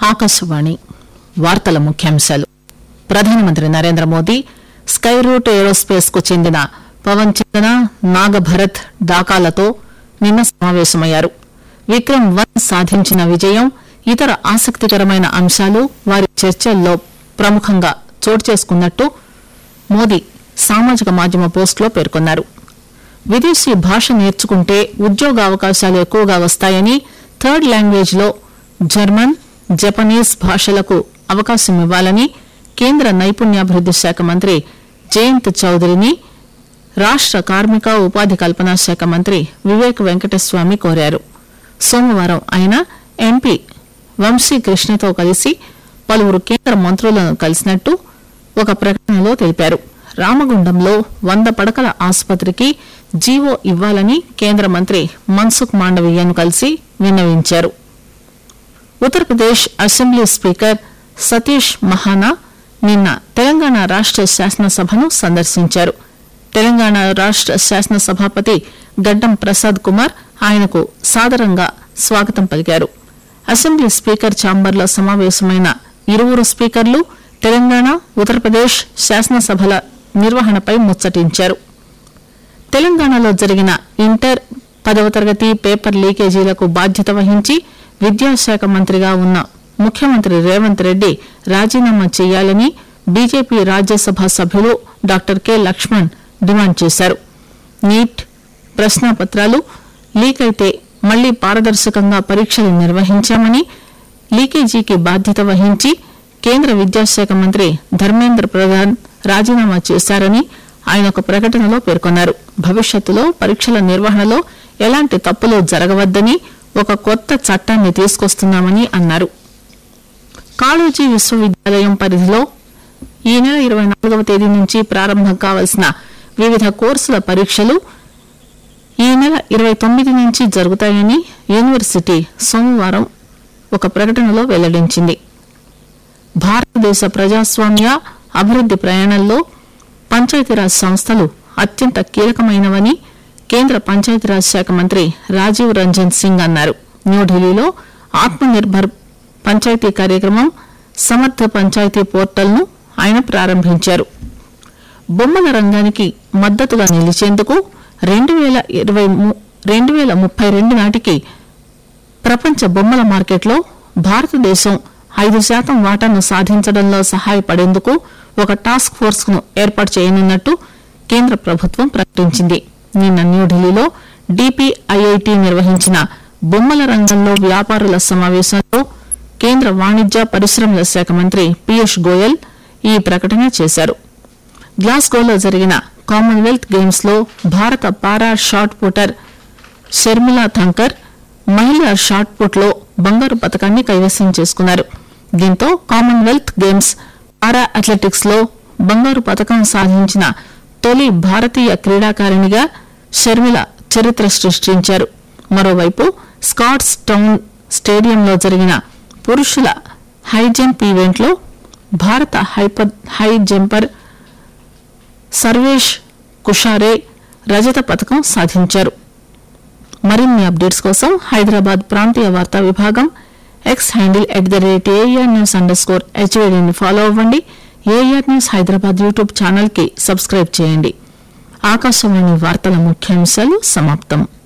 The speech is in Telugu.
ఆకాశవాణి వార్తల ముఖ్యాంశాలు ప్రధానమంత్రి Narendra Modi Skyroot Aerospace కు చెందిన పవన్ చందన నాగభరత్ డాకాలతో నిన్న సమావేశమయ్యారు విక్రమ్ వన్ సాధించిన విజయం ఇతర ఆసక్తికరమైన అంశాలు వారి చర్చల్లో ప్రముఖంగా చోటు చేసుకున్నట్టు మోదీ సామాజిక మాధ్యమ పోస్టులో పేర్కొన్నారు విదేశీ భాష నేర్చుకుంటే ఉద్యోగ అవకాశాలు ఎక్కువగా వస్తాయని థర్డ్ లాంగ్వేజ్ లో జర్మన్ జపనీస్ భాషలకు అవకాశం ఇవ్వాలని కేంద్ర నైపుణ్యాభివృద్ది శాఖ మంత్రి జయంత్ చౌదరిని రాష్ట కార్మిక ఉపాధి కల్పనా శాఖ మంత్రి వివేక్ వెంకటస్వామి కోరారు సోమవారం ఆయన ఎంపీ వంశీ కృష్ణతో కలిసి పలువురు కేంద్ర మంత్రులను కలిసినట్టు ఒక ప్రకటనలో తెలిపారు రామగుండంలో వంద పడకల ఆసుపత్రికి జీవో ఇవ్వాలని కేంద్ర మంత్రి మన్సుఖ్ మాండవీయను కలిసి విన్నవించారు ఉత్తరప్రదేశ్ అసెంబ్లీ స్పీకర్ సతీష్ మహానా నిన్న తెలంగాణ రాష్ట శాసనసభను సందర్శించారు తెలంగాణ రాష్ట శాసనసభాపతి గడ్డం ప్రసాద్ కుమార్ ఆయనకు సాదరంగా స్వాగతం పలికారు అసెంబ్లీ స్పీకర్ ఛాంబర్లో సమావేశమైన ఇరువురు స్పీకర్లు తెలంగాణ ఉత్తరప్రదేశ్ శాసనసభల నిర్వహణపై ముచ్చటించారు తెలంగాణలో జరిగిన ఇంటర్ పదవ తరగతి పేపర్ లీకేజీలకు బాధ్యత వహించి విద్యాశాఖ మంత్రిగా ఉన్న ముఖ్యమంత్రి రేవంత్ రెడ్డి రాజీనామా చేయాలని బీజేపీ రాజ్యసభ సభ్యులు డాక్టర్ కె లక్ష్మణ్ డిమాండ్ చేశారు నీట్ ప్రశ్నాపత్రాలు లీక్ అయితే మళ్లీ పారదర్శకంగా పరీక్షలు నిర్వహించామని లీకేజీకి బాధ్యత వహించి కేంద్ర విద్యాశాఖ మంత్రి ధర్మేంద్ర ప్రధాన్ రాజీనామా చేశారని ఆయన ఒక ప్రకటనలో పేర్కొన్నారు భవిష్యత్తులో పరీక్షల నిర్వహణలో ఎలాంటి తప్పులు జరగవద్దని ఒక కొత్త చట్టాన్ని తీసుకొస్తున్నామని అన్నారు కాళోజీ విశ్వవిద్యాలయం పరిధిలో ఈ నెల ఇరవై నాలుగవ తేదీ నుంచి ప్రారంభం కావాల్సిన వివిధ కోర్సుల పరీక్షలు ఈ నెల ఇరవై తొమ్మిది నుంచి జరుగుతాయని యూనివర్సిటీ సోమవారం ఒక ప్రకటనలో వెల్లడించింది భారతదేశ ప్రజాస్వామ్య అభివృద్ది ప్రయాణంలో పంచాయతీరాజ్ సంస్థలు అత్యంత కీలకమైనవని కేంద్ర పంచాయతీరాజ్ శాఖ మంత్రి రాజీవ్ రంజన్ సింగ్ అన్నారు న్యూఢిల్లీలో ఆత్మ నిర్భర్ పంచాయతీ కార్యక్రమం సమర్థ పంచాయతీ పోర్టల్ను ఆయన ప్రారంభించారు బొమ్మల రంగానికి మద్దతుగా నిలిచేందుకు రెండు వేల ఇరవై రెండు వేల ముప్పై రెండు నాటికి ప్రపంచ బొమ్మల మార్కెట్లో భారతదేశం ఐదు శాతం వాటాను సాధించడంలో సహాయపడేందుకు ఒక టాస్క్ ఫోర్స్ ను ఏర్పాటు చేయనున్నట్టు కేంద్ర ప్రభుత్వం ప్రకటించింది నిన్న న్యూఢిల్లీలో డిపిఐఐటి నిర్వహించిన బొమ్మల రంగంలో వ్యాపారుల సమావేశంలో కేంద్ర వాణిజ్య పరిశ్రమల శాఖ మంత్రి పీయూష్ గోయల్ ఈ ప్రకటన చేశారు గ్లాస్గోలో జరిగిన కామన్వెల్త్ గేమ్స్ లో భారత పారా షాట్ పుటర్ షర్మిలా థంకర్ మహిళా షాట్ పుట్ లో బంగారు పతకాన్ని కైవసం చేసుకున్నారు దీంతో కామన్వెల్త్ గేమ్స్ పారా అథ్లెటిక్స్ లో బంగారు పతకం సాధించిన తొలి భారతీయ క్రీడాకారిణిగా షర్మిల చరిత్ర సృష్టించారు మరోవైపు స్కాట్స్ టౌన్ స్టేడియంలో జరిగిన పురుషుల హై జంప్ ఈవెంట్లో భారత hyper high jumper Sarvesh Kushare రజత పథకం సాధించారు మరిన్ని అప్డేట్స్ కోసం హైదరాబాద్ ప్రాంతీయ వార్తా విభాగం X handle at the rate AR news underscore స్కోర్ హెచ్వేడిని ఫాలో అవ్వండి AR news Hyderabad YouTube channel కి సబ్స్క్రైబ్ చేయండి ఆకాశవాణి వార్తల ముఖ్యాంశాలు సమాప్తం